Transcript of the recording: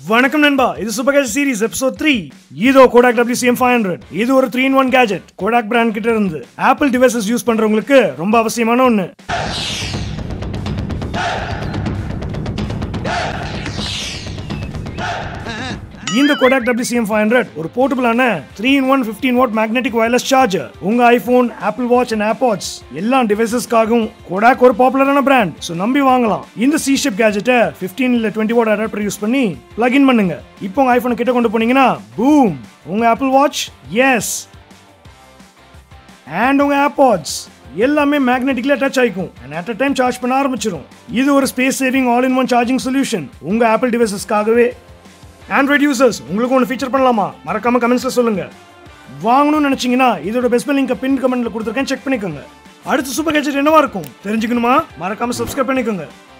வணக்கம் நண்பா இது super gadget series episode three இதோ கோடாக் WCM ஃபைவ் ஹண்ட்ரட் இது ஒரு three in one gadget Kodak brand கிட்ட இருந்து ஆப்பிள் டிவைசஸ் யூஸ் பண்றவங்களுக்கு ரொம்ப அவசியமான ஒன்று இந்த கோடாக் WCM ஃபைவ் ஹண்ட்ரட் ஒரு போர்ட்டபிளான three in one fifteen watt magnetic wireless charger உங்க iPhone Apple Watch and AirPods எல்லா டிவைசஸ்க்காகவும் கோடாக் ஒரு பாப்புலரான பிராண்ட் ஸோ நம்பி வாங்கலாம் இந்த சி ஷிப் கேஜெட்டை ஃபிஃப்டீன் இல்லை டுவெண்ட்டி வாட் அடாப்டர் யூஸ் பண்ணி பிளக் இன் பண்ணுங்க இப்போ உங்க ஐபோனை கிட்ட கொண்டு போனீங்கன்னா பூம் உங்க ஆப்பிள் வாட்ச் எஸ் அண்ட் உங்க ஆப்பாட்ஸ் எல்லாமே மேக்னெட்டிக்ல டச் ஆயிக்கும் and at a time charge பண்ண ஆரம்பிச்சிடும் இது ஒரு space saving all in one charging solution உங்க ஆப்பிள் டிவைசஸ்க்காகவே ஆண்ட்ராய்ட் யூசர்ஸ் உங்களுக்கு ஒன்று ஃபீச்சர் பண்ணலாமா மறக்காம கமெண்ட்ஸ்ல சொல்லுங்க வாங்கணும்னு நினைச்சீங்கன்னா இதோட பெஸ்ட் லிங்க் பின் கமெண்ட்ல கொடுத்துருக்கேன் செக் பண்ணிக்கோங்க அடுத்த சூப்பர் கேஜெட் என்னவா இருக்கும் தெரிஞ்சுக்கணுமா மறக்காம சப்ஸ்கிரைப் பண்ணிக்கோங்க